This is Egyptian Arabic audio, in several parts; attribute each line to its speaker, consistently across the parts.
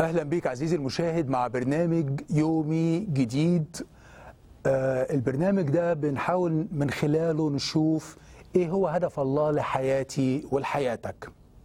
Speaker 1: اهلا بيك عزيزي المشاهد مع برنامج يومي جديد آه البرنامج ده بنحاول من خلاله نشوف ايه هو هدف الله لحياتي ولحياتك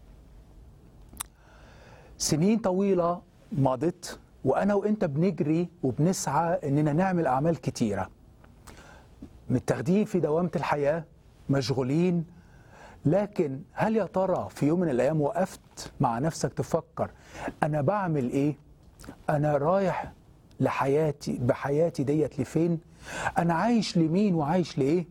Speaker 1: سنين طويلة مضت وانا وانت بنجري وبنسعى اننا نعمل اعمال كتيرة متاخدين في دوامة الحياة مشغولين لكن هل يا ترى في يوم من الايام وقفت مع نفسك تفكر انا بعمل ايه انا رايح لحياتي بحياتي ديت لفين انا عايش لمين وعايش لايه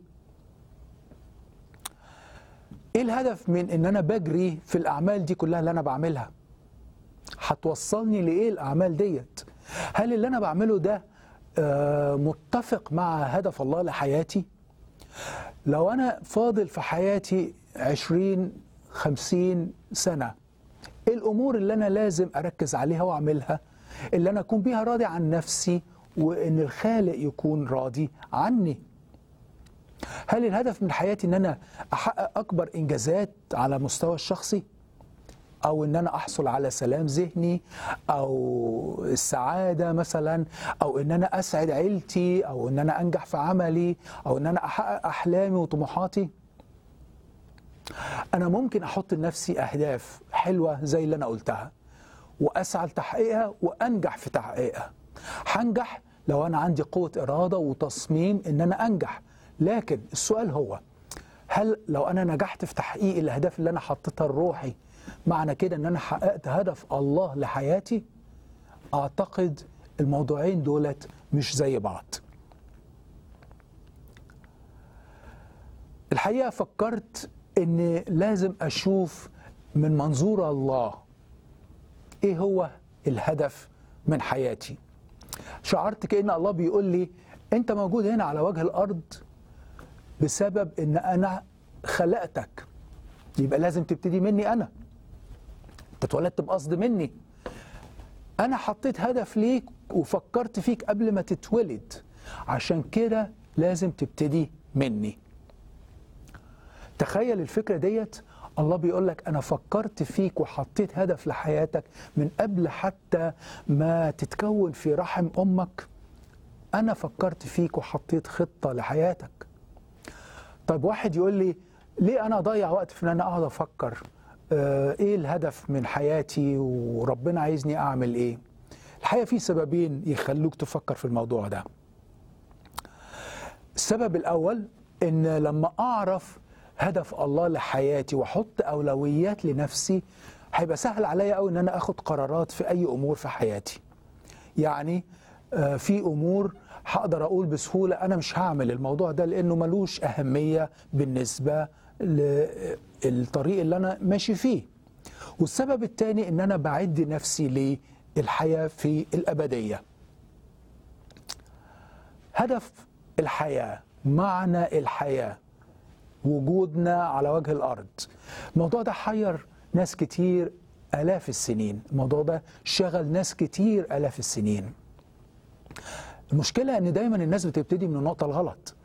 Speaker 1: ايه الهدف من ان انا بجري في الاعمال دي كلها اللي انا بعملها هتوصلني لايه الاعمال ديت هل اللي انا بعمله ده آه، متفق مع هدف الله لحياتي لو أنا فاضل في حياتي عشرين خمسين سنة إيه الأمور اللي أنا لازم أركز عليها وأعملها اللي أنا أكون بيها راضي عن نفسي وإن الخالق يكون راضي عني هل الهدف من حياتي إن أنا أحقق أكبر إنجازات على مستوى الشخصي أو إن أنا أحصل على سلام ذهني أو السعادة مثلا أو إن أنا أسعد عيلتي أو إن أنا أنجح في عملي أو إن أنا أحقق أحلامي وطموحاتي أنا ممكن أحط لنفسي أهداف حلوة زي اللي أنا قلتها وأسعى لتحقيقها وأنجح في تحقيقها هنجح لو أنا عندي قوة إرادة وتصميم إن أنا أنجح لكن السؤال هو هل لو أنا نجحت في تحقيق الأهداف اللي أنا حطيتها لروحي معنى كده ان انا حققت هدف الله لحياتي اعتقد الموضوعين دولت مش زي بعض الحقيقه فكرت ان لازم اشوف من منظور الله ايه هو الهدف من حياتي شعرت كأن الله بيقول لي انت موجود هنا على وجه الارض بسبب ان انا خلقتك يبقى لازم تبتدي مني انا انت اتولدت بقصد مني انا حطيت هدف ليك وفكرت فيك قبل ما تتولد عشان كده لازم تبتدي مني تخيل الفكرة ديت الله بيقول لك أنا فكرت فيك وحطيت هدف لحياتك من قبل حتى ما تتكون في رحم أمك أنا فكرت فيك وحطيت خطة لحياتك طيب واحد يقول لي ليه أنا أضيع وقت في إن أنا أقعد أفكر آه، ايه الهدف من حياتي وربنا عايزني اعمل ايه الحقيقه في سببين يخلوك تفكر في الموضوع ده السبب الاول ان لما اعرف هدف الله لحياتي واحط اولويات لنفسي هيبقى سهل عليا قوي ان انا اخد قرارات في اي امور في حياتي يعني آه، في امور هقدر اقول بسهوله انا مش هعمل الموضوع ده لانه ملوش اهميه بالنسبه للطريق اللي انا ماشي فيه والسبب الثاني ان انا بعد نفسي للحياه في الابديه هدف الحياه معنى الحياه وجودنا على وجه الارض الموضوع ده حير ناس كتير الاف السنين الموضوع ده شغل ناس كتير الاف السنين المشكله ان دايما الناس بتبتدي من النقطه الغلط